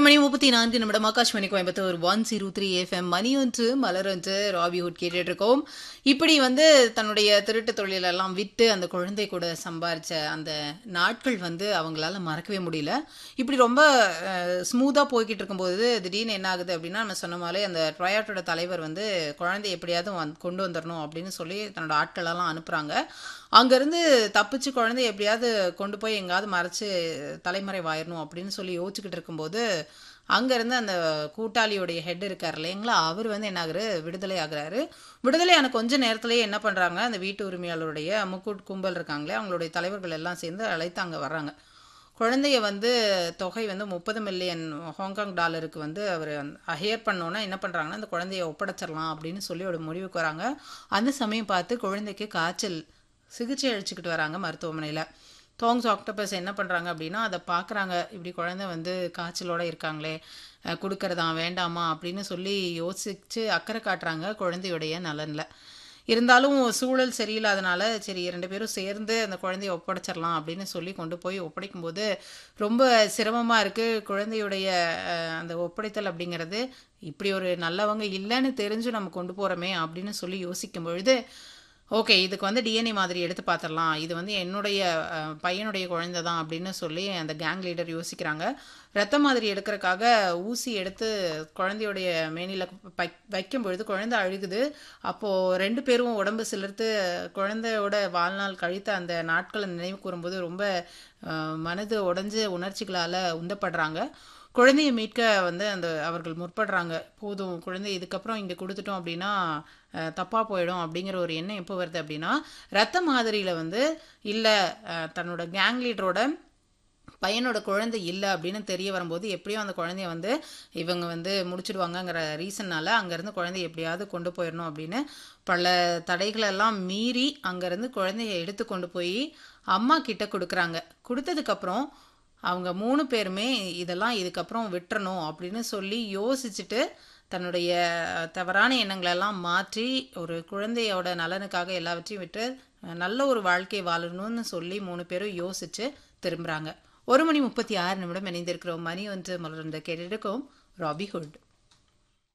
மணி முப்பத்தி நான்கு நிமிடம் Akashvani Coimbatore one zero three FM மணி ஒன்று மலர் ஒன்று ராபிஹுட் கேட்டுட்டு இருக்கோம் இப்படி வந்து தன்னுடைய திருட்டு தொழிலெல்லாம் விட்டு அந்த குழந்தை கூட சம்பாரிச்ச அந்த நாட்கள் வந்து அவங்களால மறக்கவே முடியல இப்படி ரொம்ப ஸ்மூத்தாக போய்கிட்டு இருக்கும்போது திடீர்னு என்ன ஆகுது அப்படின்னா நம்ம சொன்ன மாதிரி அந்த ட்ரையாட்டோட தலைவர் வந்து குழந்தை எப்படியாவது வந்து கொண்டு வந்துடணும் அப்படின்னு சொல்லி தன்னோட ஆட்களெல்லாம் அனுப்புகிறாங்க அங்கேருந்து தப்பிச்சு குழந்தை எப்படியாவது கொண்டு போய் எங்காவது மறைச்சு தலைமறைவாயிரணும் அப்படின்னு சொல்லி யோசிச்சுக்கிட்டு இருக்கும்போது அங்கேருந்து அந்த கூட்டாளியோடைய ஹெட் இருக்கார் இல்லைங்களா அவர் வந்து என்ன ஆகுறாரு விடுதலை ஆகுறாரு விடுதலை ஆன கொஞ்ச நேரத்திலேயே என்ன பண்ணுறாங்க அந்த வீட்டு உரிமையாளருடைய முக்கூட் கும்பல் இருக்காங்களே அவங்களுடைய தலைவர்கள் எல்லாம் சேர்ந்து அழைத்து அங்கே வர்றாங்க குழந்தைய வந்து தொகை வந்து முப்பது மில்லியன் ஹாங்காங் டாலருக்கு வந்து அவர் ஹையர் பண்ணோன்னா என்ன பண்ணுறாங்கன்னா அந்த குழந்தைய ஒப்படைச்சிடலாம் அப்படின்னு சொல்லி ஒரு முடிவுக்கு வராங்க அந்த சமயம் பார்த்து குழந்தைக்கு காய்ச்சல் சிகிச்சை அளிச்சுக்கிட்டு வராங்க மருத்துவமனையில் தோங்ஸ் ஆக்டோபஸ் என்ன பண்ணுறாங்க அப்படின்னா அதை பார்க்குறாங்க இப்படி குழந்தை வந்து காய்ச்சலோடு இருக்காங்களே கொடுக்கறதா வேண்டாமா அப்படின்னு சொல்லி யோசித்து அக்கறை காட்டுறாங்க குழந்தையுடைய நலனில் இருந்தாலும் சூழல் சரியில்லாதனால சரி ரெண்டு பேரும் சேர்ந்து அந்த குழந்தைய ஒப்படைச்சிடலாம் அப்படின்னு சொல்லி கொண்டு போய் ஒப்படைக்கும்போது ரொம்ப சிரமமாக இருக்குது குழந்தையுடைய அந்த ஒப்படைத்தல் அப்படிங்கிறது இப்படி ஒரு நல்லவங்க இல்லைன்னு தெரிஞ்சு நம்ம கொண்டு போகிறோமே அப்படின்னு சொல்லி யோசிக்கும் பொழுது ஓகே இதுக்கு வந்து டிஎன்ஏ மாதிரி எடுத்து பார்த்துடலாம் இது வந்து என்னுடைய பையனுடைய குழந்தை தான் அப்படின்னு சொல்லி அந்த கேங் லீடர் யோசிக்கிறாங்க ரத்த மாதிரி எடுக்கிறக்காக ஊசி எடுத்து குழந்தையுடைய மேனியில் வை வைக்கும் பொழுது குழந்தை அழுகுது அப்போது ரெண்டு பேரும் உடம்பு சிலிர்த்து குழந்தையோட வாழ்நாள் கழித்த அந்த நாட்களை நினைவு கூறும்போது ரொம்ப மனது உடஞ்ச உணர்ச்சிகளால் உந்தப்படுறாங்க குழந்தையை மீட்க வந்து அந்த அவர்கள் முற்படுறாங்க போதும் குழந்தை இதுக்கப்புறம் இங்கே கொடுத்துட்டோம் அப்படின்னா தப்பாக போயிடும் அப்படிங்கிற ஒரு எண்ணம் எப்போ வருது அப்படின்னா ரத்த மாதிரியில் வந்து இல்லை தன்னோட கேங் லீடரோட பையனோட குழந்தை இல்லை அப்படின்னு தெரிய வரும்போது எப்படியும் அந்த குழந்தைய வந்து இவங்க வந்து முடிச்சிடுவாங்கங்கிற ரீசன்னால அங்கேருந்து குழந்தைய எப்படியாவது கொண்டு போயிடணும் அப்படின்னு பல தடைகளெல்லாம் மீறி அங்கேருந்து குழந்தைய எடுத்து கொண்டு போய் அம்மா கிட்ட கொடுக்குறாங்க கொடுத்ததுக்கப்புறம் அவங்க மூணு பேருமே இதெல்லாம் இதுக்கப்புறம் விட்டுறணும் அப்படின்னு சொல்லி யோசிச்சுட்டு தன்னுடைய தவறான எண்ணங்களெல்லாம் மாற்றி ஒரு குழந்தையோட நலனுக்காக எல்லாவற்றையும் விட்டு நல்ல ஒரு வாழ்க்கை வாழணும்னு சொல்லி மூணு பேரும் யோசிச்சு திரும்புகிறாங்க ஒரு மணி முப்பத்தி ஆறு நிமிடம் இணைந்திருக்கிறோம் மணி ஒன்று மலர்ந்த கேட்டிருக்கோம் ராபிஹுட்